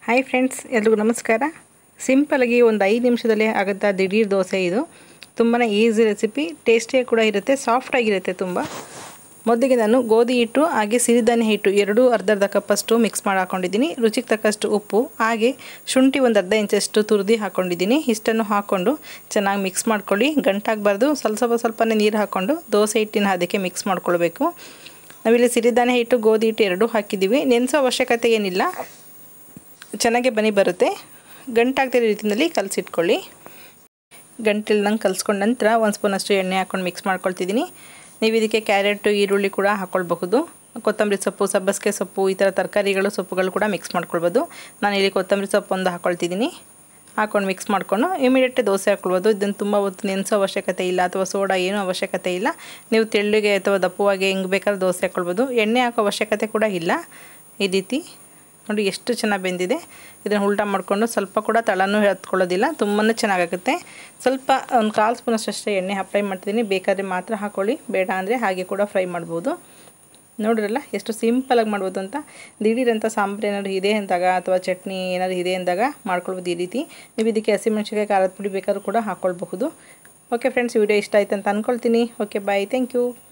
hi friends ಎಲ್ರಿಗೂ ನಮಸ್ಕಾರ ಸಿಂಪಲಾಗಿ ಒಂದು ಐದು ನಿಮಿಷದಲ್ಲೇ ಆಗುತ್ತಾ ದಿಢೀರ್ ದೋಸೆ ಇದು ತುಂಬಾ ಈಸಿ ರೆಸಿಪಿ ಟೇಸ್ಟಿಯಾಗಿ ಕೂಡ ಇರುತ್ತೆ ಸಾಫ್ಟಾಗಿರುತ್ತೆ ತುಂಬ ಮೊದಲಿಗೆ ನಾನು ಗೋಧಿ ಹಿಟ್ಟು ಹಾಗೆ ಸಿರಿಧಾನ್ಯ ಹಿಟ್ಟು ಎರಡೂ ಅರ್ಧ ಅರ್ಧ ಕಪ್ಪಷ್ಟು ಮಿಕ್ಸ್ ಮಾಡಿ ಹಾಕ್ಕೊಂಡಿದ್ದೀನಿ ರುಚಿಗೆ ತಕ್ಕಷ್ಟು ಉಪ್ಪು ಹಾಗೆ ಶುಂಠಿ ಒಂದು ಅರ್ಧ ಇಂಚಷ್ಟು ತುರಿದು ಹಾಕ್ಕೊಂಡಿದ್ದೀನಿ ಇಷ್ಟನ್ನು ಹಾಕ್ಕೊಂಡು ಚೆನ್ನಾಗಿ ಮಿಕ್ಸ್ ಮಾಡ್ಕೊಳ್ಳಿ ಗಂಟಾಗಬಾರ್ದು ಸ್ವಲ್ಪ ಸ್ವಲ್ಪ ಸ್ವಲ್ಪನೇ ನೀರು ಹಾಕ್ಕೊಂಡು ದೋಸೆ ಹಿಟ್ಟಿನ ಅದಕ್ಕೆ ಮಿಕ್ಸ್ ಮಾಡ್ಕೊಳ್ಬೇಕು ನಾವಿಲ್ಲಿ ಸಿರಿಧಾನ್ಯ ಹಿಟ್ಟು ಗೋಧಿ ಹಿಟ್ಟು ಎರಡೂ ಹಾಕಿದ್ದೀವಿ ನೆನೆಸೋ ಅವಶ್ಯಕತೆ ಏನಿಲ್ಲ ಚೆನ್ನಾಗೆ ಬನಿ ಬರುತ್ತೆ ಗಂಟಾಗ್ತಿರೋ ರೀತಿಯಲ್ಲಿ ಕಲಸಿಟ್ಕೊಳ್ಳಿ ಗಂಟಿಲ್ದಂಗೆ ಕಲಿಸ್ಕೊಂಡ ನಂತರ ಒಂದು ಸ್ಪೂನಷ್ಟು ಎಣ್ಣೆ ಹಾಕ್ಕೊಂಡು ಮಿಕ್ಸ್ ಮಾಡ್ಕೊಳ್ತಿದ್ದೀನಿ ನೀವು ಇದಕ್ಕೆ ಕ್ಯಾರೆಟು ಈರುಳ್ಳಿ ಕೂಡ ಹಾಕ್ಕೊಳ್ಬಹುದು ಕೊತ್ತಂಬರಿ ಸೊಪ್ಪು ಸಬ್ಬಸಿಗೆ ಸೊಪ್ಪು ಈ ಥರ ತರಕಾರಿಗಳು ಸೊಪ್ಪುಗಳು ಕೂಡ ಮಿಕ್ಸ್ ಮಾಡ್ಕೊಳ್ಬೋದು ನಾನು ಇಲ್ಲಿ ಕೊತ್ತಂಬರಿ ಸೊಪ್ಪು ಒಂದು ಹಾಕ್ಕೊಳ್ತಿದ್ದೀನಿ ಹಾಕ್ಕೊಂಡು ಮಿಕ್ಸ್ ಮಾಡಿಕೊಂಡು ಇಮಿಡಿಯೇಟ್ ದೋಸೆ ಹಾಕ್ಕೊಳ್ಬೋದು ಇದನ್ನು ತುಂಬ ಹೊತ್ತು ನೆನೆಸೋ ಅವಶ್ಯಕತೆ ಇಲ್ಲ ಅಥವಾ ಸೋಡಾ ಏನೂ ಅವಶ್ಯಕತೆ ಇಲ್ಲ ನೀವು ತೆಳ್ಳಗೆ ಅಥವಾ ದಪ್ಪವಾಗಿ ಹೆಂಗೆ ಬೇಕಾದ್ರೂ ದೋಸೆ ಹಾಕ್ಕೊಳ್ಬೋದು ಎಣ್ಣೆ ಹಾಕೋ ಅವಶ್ಯಕತೆ ಕೂಡ ಇಲ್ಲ ಈ ರೀತಿ ನೋಡಿ ಎಷ್ಟು ಚೆನ್ನಾಗಿ ಬೆಂದಿದೆ ಇದನ್ನು ಉಲ್ಟಾ ಮಾಡಿಕೊಂಡು ಸ್ವಲ್ಪ ಕೂಡ ತಳನೂ ಹತ್ಕೊಳ್ಳೋದಿಲ್ಲ ತುಂಬಾ ಚೆನ್ನಾಗಾಗುತ್ತೆ ಸ್ವಲ್ಪ ಒಂದು ಕಾಲು ಸ್ಪೂನಷ್ಟು ಅಷ್ಟೇ ಎಣ್ಣೆ ಅಪ್ಲೈ ಮಾಡ್ತಿದ್ದೀನಿ ಬೇಕಾದರೆ ಮಾತ್ರ ಹಾಕ್ಕೊಳ್ಳಿ ಬೇಡ ಅಂದರೆ ಹಾಗೆ ಕೂಡ ಫ್ರೈ ಮಾಡ್ಬೋದು ನೋಡಿರಲ್ಲ ಎಷ್ಟು ಸಿಂಪಲಾಗಿ ಮಾಡ್ಬೋದು ಅಂತ ದಿಢೀರಂಥ ಸಾಂಬಾರು ಏನಾದ್ರು ಇದೆ ಅಂದಾಗ ಅಥವಾ ಚಟ್ನಿ ಏನಾದ್ರು ಇದೆ ಅಂದಾಗ ಮಾಡ್ಕೊಳ್ಬೋದು ಈ ರೀತಿ ನೀವು ಇದಕ್ಕೆ ಹಸಿಮೆಣ್ಸಿಕಾಯಿ ಖಾರದ ಪುಡಿ ಬೇಕಾದ್ರೂ ಕೂಡ ಹಾಕ್ಕೊಳ್ಬಹುದು ಓಕೆ ಫ್ರೆಂಡ್ಸ್ ವಿಡಿಯೋ ಇಷ್ಟ ಆಯ್ತು ಅಂತ ಅಂದ್ಕೊಳ್ತೀನಿ ಓಕೆ ಬಾಯ್ ಥ್ಯಾಂಕ್ ಯು